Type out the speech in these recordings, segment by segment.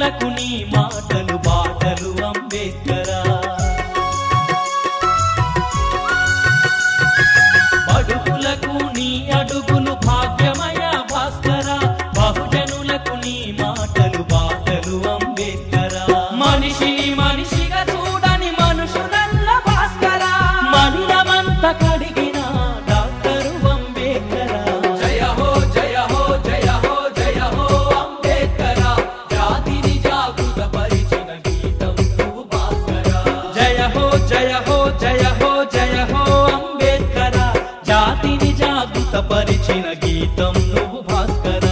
భవజనులకు నీ మాటలు బాటలు అంబేద్కరా బడుగులకు నీ అడుగులు భాగ్యమయ భాస్కర బహుజనులకు నీ మాటలు బాటలు అంబేద్కరా మనిషిని మనిషిగా చూడని మనుషులల్ల భాస్కర మనిలమంత కడిగిన డాక్టరు అంబేద్కరా జయ హో జయ హో జయ హో జయ హో అంబేద్కర జాతిని జాగృత పరిచిన గీతం నువ్వు భాస్కర జయ హో జయ హో జయ హో జయ హో అంబేద్కర జాతిని జాగృత పరిచిన గీతం నువ్వు భాస్కరా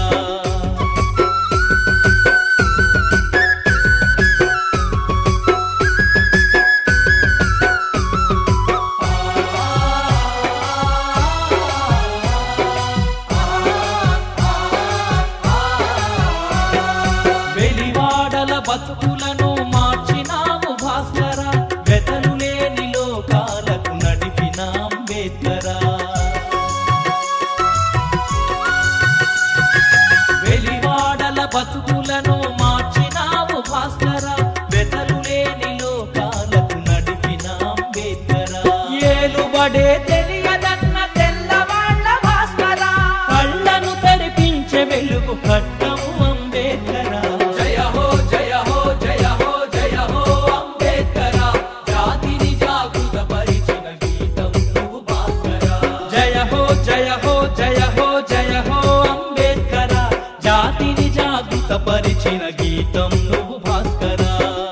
వెలివాడల బతుకులను మార్చినావు భాస్కర వెతలు లేని లోకాలకు నడిపిన అంబేద్కర వెలివాడల బతుకులను మార్చినావు భాస్కర వెతలు లేని లోకాలకు నడిపిన అంబేద్కర ఏలుబడే తెలియదన్న తెల్లవాళ్ళ భాస్కర కళ్ళను తెరిపించే వెలుగు కట్టము అంబేద్కర జయ హో జయ హో జయ హో జయ హో అంబేద్కర జాతిని జాగృత పరిచిన గీతం నువ్వు భాస్కర జయ హో జయ హో జయ హో జయ హో అంబేద్కర జాతిని జాగృత పరిచిన గీతం నువ్వు భాస్కరా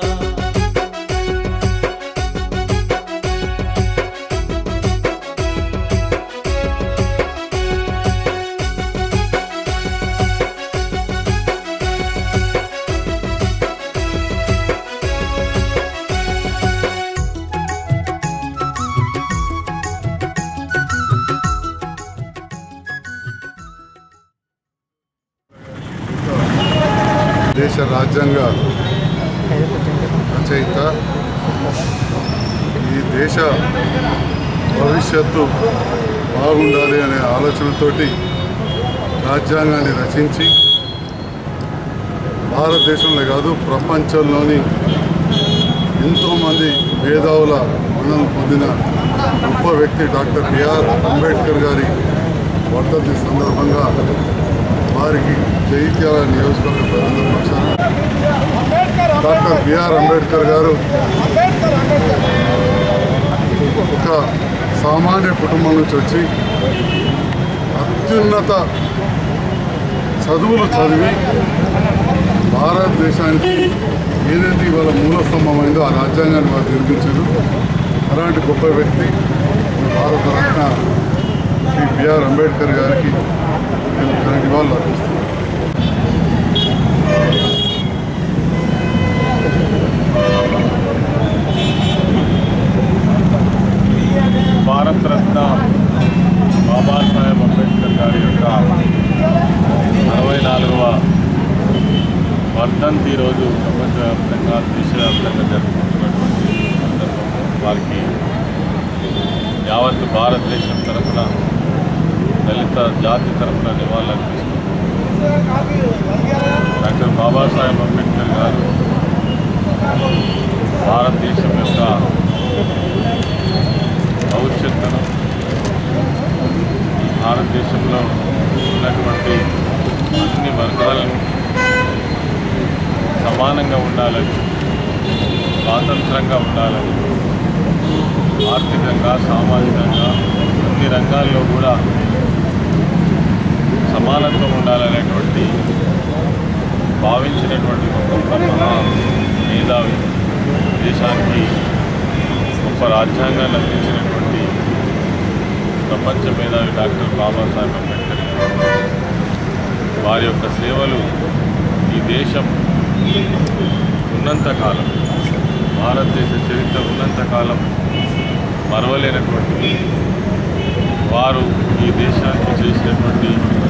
దేశ రాజ్యాంగ రచయిత ఈ దేశ భవిష్యత్తు బాగుండాలి అనే ఆలోచనతోటి రాజ్యాంగాన్ని రచించి భారతదేశంలో కాదు ప్రపంచంలోని ఎంతోమంది మేధావుల మన్నలు పొందిన గొప్ప వ్యక్తి డాక్టర్ బిఆర్ అంబేద్కర్ గారి వర్ధంతి సందర్భంగా వారికి జగిత్యాల నియోజకవర్గ ప్రజల పక్షాన డాక్టర్ బిఆర్ అంబేద్కర్ గారు ఒక సామాన్య కుటుంబం నుంచి వచ్చి అత్యున్నత చదువులు చదివి భారతదేశానికి ఏదైతే ఇవాళ మూల స్తంభమైందో ఆ రాజ్యాంగాన్ని వారు నిర్మించారు అలాంటి గొప్ప వ్యక్తి భారత రత్న శ్రీ బిఆర్ అంబేద్కర్ గారికి నేను ఘన నివాళులు అర్పిస్తున్నాను భారత రత్న బాబాసాహెబ్ అంబేద్కర్ గారి యొక్క అరవై నాలుగవ వర్ధంతి రోజు ప్రపంచవ్యాప్తంగా దేశవ్యాప్తంగా జరుపుకుంటున్నటువంటి సందర్భంలో వారికి యావత్ భారతదేశం తరఫున దళిత జాతి తరఫున నివాళులర్పిస్తూ డాక్టర్ బాబాసాహెబ్ అంబేద్కర్ గారు భారతదేశం యొక్క భవిష్యత్తును భారతదేశంలో ఉన్నటువంటి అన్ని వర్గాలను సమానంగా ఉండాలని స్వాతంత్రంగా ఉండాలని ఆర్థికంగా సామాజికంగా అన్ని రంగాల్లో కూడా సమానత్వం ఉండాలనేటువంటి భావించినటువంటి ఒక గొప్ప మహా మేధావి దేశానికి గొప్ప రాజ్యాంగాన్ని అందించినటువంటి ప్రపంచ మేధావి డాక్టర్ బాబాసాహెబ్ అంబేద్కర్ గారు వారి యొక్క సేవలు ఈ దేశం ఉన్నంతకాలం భారతదేశ చరిత్ర ఉన్నంతకాలం మరవలేనటువంటి వారు ఈ దేశానికి చేసినటువంటి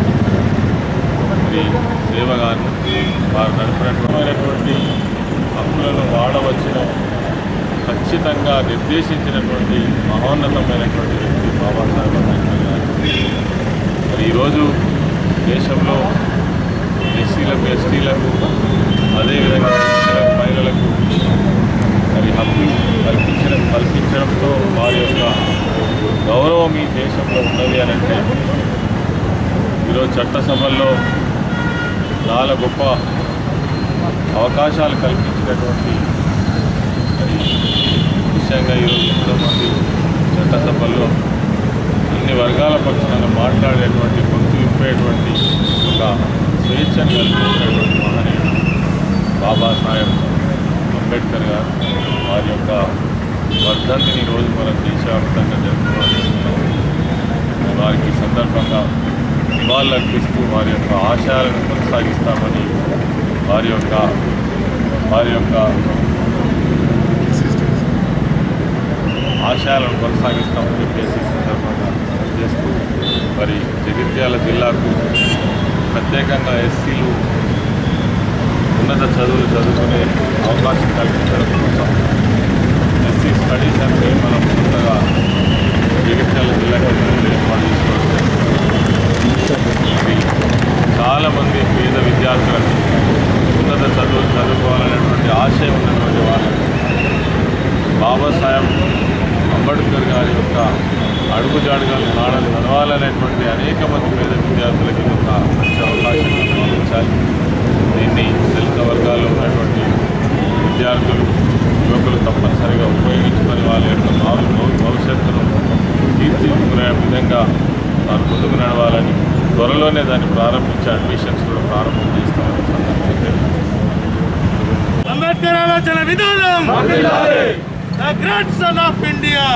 మరి సేవ కానీ వారు నడిపినటువంటి హక్కులను వాడవచ్చిన ఖచ్చితంగా నిర్దేశించినటువంటి మహోన్నతమైనటువంటి వ్యక్తి బాబాసాహెబ్ అంబేద్కర్ గారు మరి ఈరోజు దేశంలో ఎస్సీ ఎస్సీలకు ఎస్టీలకు అదేవిధంగా పురుషులకు, మహిళలకు మరి హక్కులు కల్పించడం కల్పించడంతో వారి యొక్క గౌరవం ఈ దేశంలో ఉన్నది అని అంటే ఈరోజు చట్టసభల్లో చాలా గొప్ప అవకాశాలు కల్పించినటువంటి మరి విషయంగా ఈరోజు ఎంతోమంది చట్టసభల్లో అన్ని వర్గాల పక్షాన మాట్లాడేటువంటి గొంతు విప్పేటువంటి ఒక స్వేచ్ఛను కల్పించినటువంటి మహనీయుడు బాబాసాహెబ్ అంబేద్కర్ గారు వారి యొక్క వర్ధంతిని రోజు మనం దేశవ్యాప్తంగా జరుపుకోవాలనుకుంటున్నాం వారికి ఈ సందర్భంగా నివాళులర్పిస్తూ వారి యొక్క ఆశయాలను కొనసాగిస్తామని వారి యొక్క వారి యొక్క ఆశయాలను కొనసాగిస్తామని చెప్పేసి ఈ సందర్భంగా చేస్తూ మరి జగిత్యాల జిల్లాకు ప్రత్యేకంగా ఎస్సీలు ఉన్నత చదువులు చదువుకునే అవకాశం కల్పించడం కోసం ఎస్సీ స్టడీస్ అంటే మనం కొత్తగా జగిత్యాల జిల్లా కేంద్రంలో ఏర్పాటు చేసుకోవచ్చు మరి చాలామంది పేద విద్యార్థులకు ఉన్నత చదువులు చదువుకోవాలనేటువంటి ఆశయం ఉన్నటువంటి వాళ్ళకు బాబాసాహెబ్ అంబేద్కర్ గారి యొక్క అడుగుజాడుగాలు నాడలు నడవాలనేటువంటి అనేక మంది పేద విద్యార్థులకి ఇది ఒక మంచి అవకాశం కల్పించాలి దీన్ని దళిత వర్గాల్లో ఉన్నటువంటి విద్యార్థులు యువకులు తప్పనిసరిగా ఉపయోగించుకొని వాళ్ళ యొక్క భావి భవి- భవిష్యత్తును తీర్చిదిద్దుకునే విధంగా వారు ముందుకు నడవాలని త్వరలోనే దాన్ని ప్రారంభించే అడ్మిషన్స్ కూడా ప్రారంభం చేస్తామని సందర్భంగా తెలియజేస్తున్నాను. అంబేద్కర్ ఆలోచన విధానం the great son of India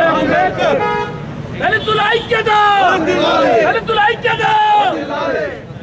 దళితుల ఐక్యత దళితుల ఐక్యత